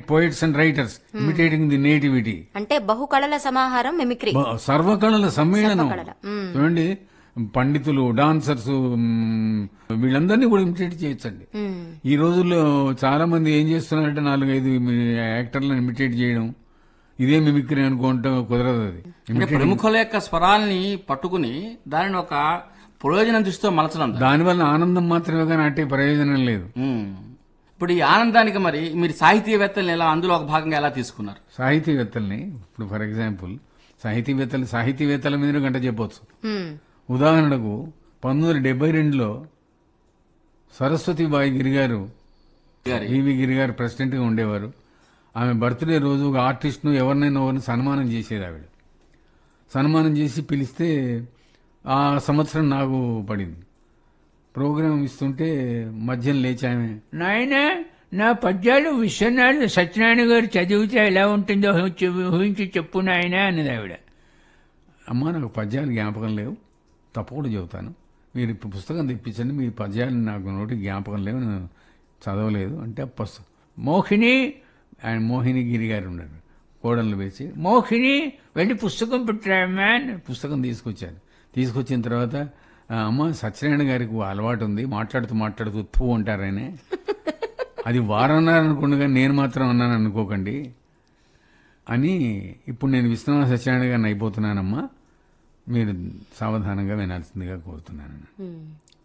Poets and writers imitating the nativity అంటే బహుకళల సమాహారం మిమిక్రీ బ- సర్వకళల సమ్మేళనం సర్వకళల, మ్మ్. చూడండి పండితులు డాన్సర్స్ మ్, వీళ్ళందరినీ కూడా ఇమిటేట్ చేయొచ్చండి మ్మ్. ఈ రోజుల్లో చాలా మంది ఏం చేస్తున్నారంటే నాలుగైదు యాక్టర్లను ఇమిటేట్ చేయడం ఇదే మిమిక్రీ అనుకుంటే కుదరదు అది అంటే ప్రముఖుల యొక్క స్వరాల్ని పట్టుకుని దానిని ఒక ప్రయోజనం దృష్టితో మలచడం దానివల్ల ఆనందం మాత్రమే కానీ అట్టే ప్రయోజనం లేదు ఉమ్. ఇప్పుడు ఈ ఆనందానికి మరి మీరు సాహితీవేత్తల్ని ఎలా అందులో ఒక భాగంగా ఎలా తీసుకున్నారు సాహితీవేత్తల్ని ఇప్పుడు ఫర్ ఎగ్జాంపుల్ సాహితీవేత్తలు సాహితీవేత్తల మీద గంట చెప్పొచ్చు మ్మ్. ఉదాహరణకు పంతొమ్మిది వందల డెబ్బై రెండులో సరస్వతిబాయి గిరి గారు గారి వివి గిరి గారు ప్రెసిడెంట్గా ఉండేవారు ఆమె బర్త్డే రోజు ఒక ఆర్టిస్ట్ను ఎవరినైనా ఎవరిని సన్మానం చేసేది ఆవిడ సన్మానం చేసి పిలిస్తే ఆ సంవత్సరం నాకు పడింది ప్రోగ్రాం ఇస్తుంటే మధ్యం లేచి ఆమె నాయన నా పద్యాలు విశ్వనాథ్ సత్యనారాయణ గారు చదివితే ఎలా ఉంటుందో ఊహించి- ఊహించి చెప్పు నాయన అన్నది ఆవిడ అమ్మ నాకు పద్యాలు జ్ఞాపకం లేవు తప్పకుండా చెబుతాను మీరు ఇప్పుడు పుస్తకం తెప్పించండి మీ పద్యాలు నాకు నోటి జ్ఞాపకం లేవు నేను చదవలేదు అంటే ఆ పుస్త మోహిని ఆయన మోహిని గిరి గారు ఉన్నారు కోడళ్ళు వేసి మోహిని వెళ్ళి పుస్తకం పెట్టామా అని పుస్తకం తీసుకొచ్చాను తీసుకొచ్చిన తర్వాత "ఆ, అమ్మ సత్యనారాయణ గారికి ఓ అలవాటు ఉంది మాట్లాడుతూ మాట్లాడుతూ తూ అంటారనే అది వారన్నారు అనుకుండగా నేను మాత్రం అన్నాను అనుకోకండి అని ఇప్పుడు నేను విశ్వనాథ సత్యనారాయణ గారిని అయిపోతున్నానమ్మా మీరు సావధానంగా వినాల్సిందిగా కోరుతున్నాను మ్మ్.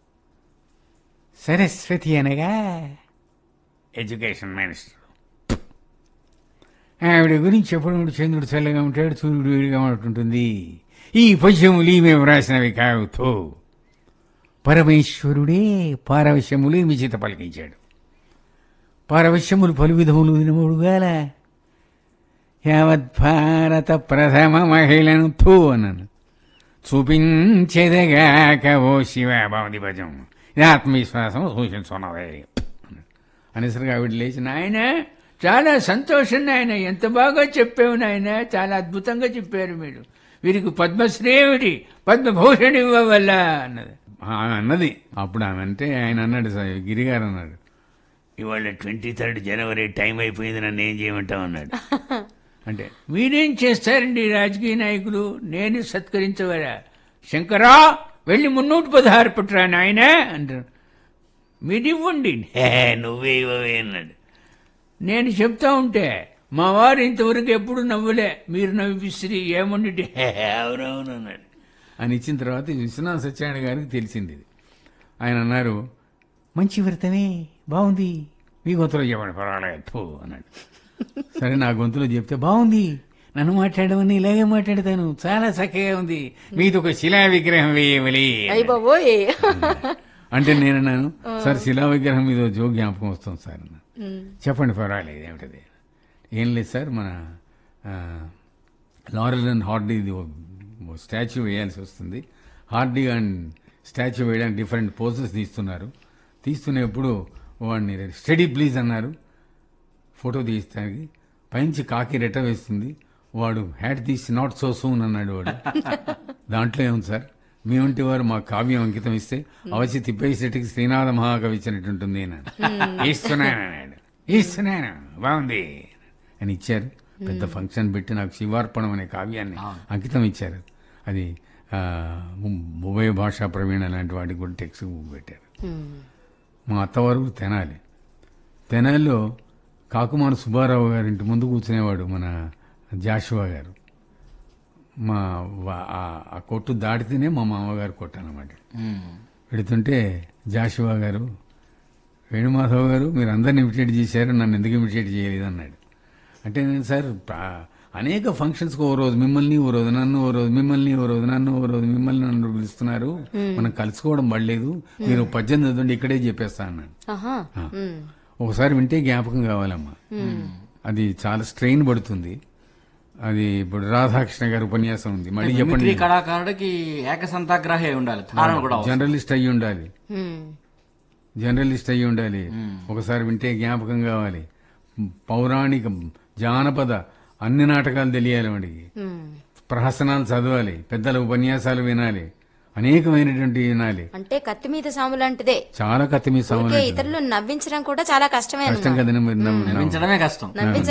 సరస్వతి అనగా ఎడ్యుకేషన్ మినిస్టర్ ఆవిడ గురించి చెప్పడం చంద్రుడు చల్లగా ఉంటాడు సూర్యుడు వేడిగా ఉంటుంటుంది ఈ పద్యములు ఈమె వ్రాసినవి కావుతో పరమేశ్వరుడే పారవశ్యములు విచిత పలికించాడు పారవశ్యములు పలు విధములు వినముడుగాల యావత్ భారత ప్రథమ మహిళను థూ అన్నాను చూపించేదగాక ఓ శివ బాగుంది భజం ఇది ఆత్మవిశ్వాసం సూచించున్నదే అనేసరికి ఆవిడ లేచి నాయన చాలా సంతోషం నాయన ఎంత బాగా చెప్పావు నాయన చాలా అద్భుతంగా చెప్పారు మీరు వీరికి పద్మశ్రేవుడి పద్మభూషణ్ ఇవ్వవల్ల అన్నది ఆమె అన్నది అప్పుడు ఆమె అంటే ఆయన అన్నాడు "స- గిరిగారు అన్నాడు ఇవాళ ట్వంటీ థర్డ్ జనవరి టైం అయిపోయింది నన్ను ఏం చేయమంటావు అన్నాడు అంటే మీరేం చేస్తారండి రాజకీయ నాయకులు నేను సత్కరించవరా శంకరా వెళ్ళి మున్నూటి పదహారు పట్టురా నాయన అంటారు మీరివ్వండి "హే, నువ్వే ఇవ్వవే అన్నాడు నేను చెప్తా ఉంటే మా వారు ఇంతవరకు ఎప్పుడు నవ్వలే మీరు నవ్విసిరి ఏమండి అవునవును అన్నాడు అని ఇచ్చిన తర్వాత ఈ విశ్వనాథ సత్యనారాయణ గారికి తెలిసింది ఇది ఆయన అన్నారు మంచి వ్రతమే బాగుంది మీ గొంతులో చెప్పండి పర్వాలేదు థూ అన్నాడు సరే నా గొంతులో చెప్తే బాగుంది నన్ను మాట్లాడమని ఇలాగే మాట్లాడతాను చాలా చక్కగా ఉంది మీది ఒక శిలా విగ్రహం వేయవలి అయ్య బాబోయ్ అంటే నేను అన్నాను సార్ శిలా విగ్రహం మీద జో జ్ఞాపకం వస్తుంది సార్ అన్నాను మ్మ్. చెప్పండి పర్వాలేదు ఏమిటది ఏం లేదు సార్ మన ఆ, లారెల్ అండ్ హార్డీది స్టాచ్యూ వేయాల్సి వస్తుంది హార్డీ అండ్ స్టాచ్యూ వేయడానికి డిఫరెంట్ పోజెస్ తీస్తున్నారు తీస్తున్నప్పుడు వాడిని స్టడీ ప్లీజ్ అన్నారు ఫోటో తీస్తానికి పైనుంచి కాకి రెట్ట వేస్తుంది వాడు హ్యాట్ తీసి నాట్ సో సూన్ అన్నాడు వాడు దాంట్లో ఏముంది సార్ మీ వంటి వారు మా కావ్యం అంకితం ఇస్తే అవసి తిప్పేసేటికి శ్రీనాథ మహాకవి ఇచ్చినట్టుంటుంది అన్నాడు ఇస్తున్నాను అన్నాడు ఇస్తున్నాను బాగుంది అని ఇచ్చారు పెద్ద ఫంక్షన్ పెట్టి నాకు శివార్పణం అనే కావ్యాన్ని అంకితం ఇచ్చారు అది ఆ, ము- ఉభయ భాషా ప్రవీణ లాంటి వాటికి కూడా టెక్స్ట్ పెట్టారు మ్మ్. మా అత్తవారు తెనాలి తెనాలిలో కాకుమాన సుబ్బారావు గారి ఇంటి ముందు కూర్చునేవాడు మన జాషువా గారు మా వా- ఆ- ఆ కొట్టు దాటితేనే మా మామగారు కొట్టు అనమాట ఉమ్. పెడుతుంటే జాషువా గారు వేణుమాధవ్ గారు మీరు అందరిని ఇమిటేట్ చేశారు నన్ను ఎందుకు ఇమిటేట్ చేయలేదు అన్నాడు అంటే నేను సార్ పా- అనేక ఫంక్షన్స్కి ఓ రోజు మిమ్మల్ని ఓ రోజు నన్ను ఓ రోజు మిమ్మల్ని ఓ రోజు నన్ను ఓ రోజు మిమ్మల్ని నన్ను పిలుస్తున్నారు మనం కలుసుకోవడం పడలేదు మీరు పద్దెనిమిది చదవండి ఇక్కడే చెప్పేస్తా అన్నాడు ఆహా ఆ. మ్మ్. ఒకసారి వింటే జ్ఞాపకం కావాలమ్మా అది చాలా స్ట్రెయిన్ పడుతుంది అది ఇప్పుడు రాధాకృష్ణ గారి ఉపన్యాసం ఉంది మళ్ళీ చెప్పండి మిమిక్రీ కళాకారుడికి ఏకసంతాగ్రహే ఉండాలి ధారణ కూడా అవసరం. జర్నలిస్ట్ అయ్యి ఉండాలి మ్మ్. జర్నలిస్ట్ అయ్యి ఉండాలి ఒకసారి వింటే జ్ఞాపకం కావాలి పౌరాణిక జానపద అన్ని నాటకాలు తెలియాలి వాడికి మ్మ్. ప్రహసనాలు చదవాలి పెద్దల ఉపన్యాసాలు వినాలి అనేకమైనటువంటి వినాలి అంటే కత్తి మీద సాము లాంటిదే చాలా కత్తి మీ ఊరికే ఇతరులు నవ్వించడం కూడా చాలా కష్టమే కష్టం అన్నమాట కదండి మరి నమ్మ- నవ్వించడమే కష్టం నవ్వించడం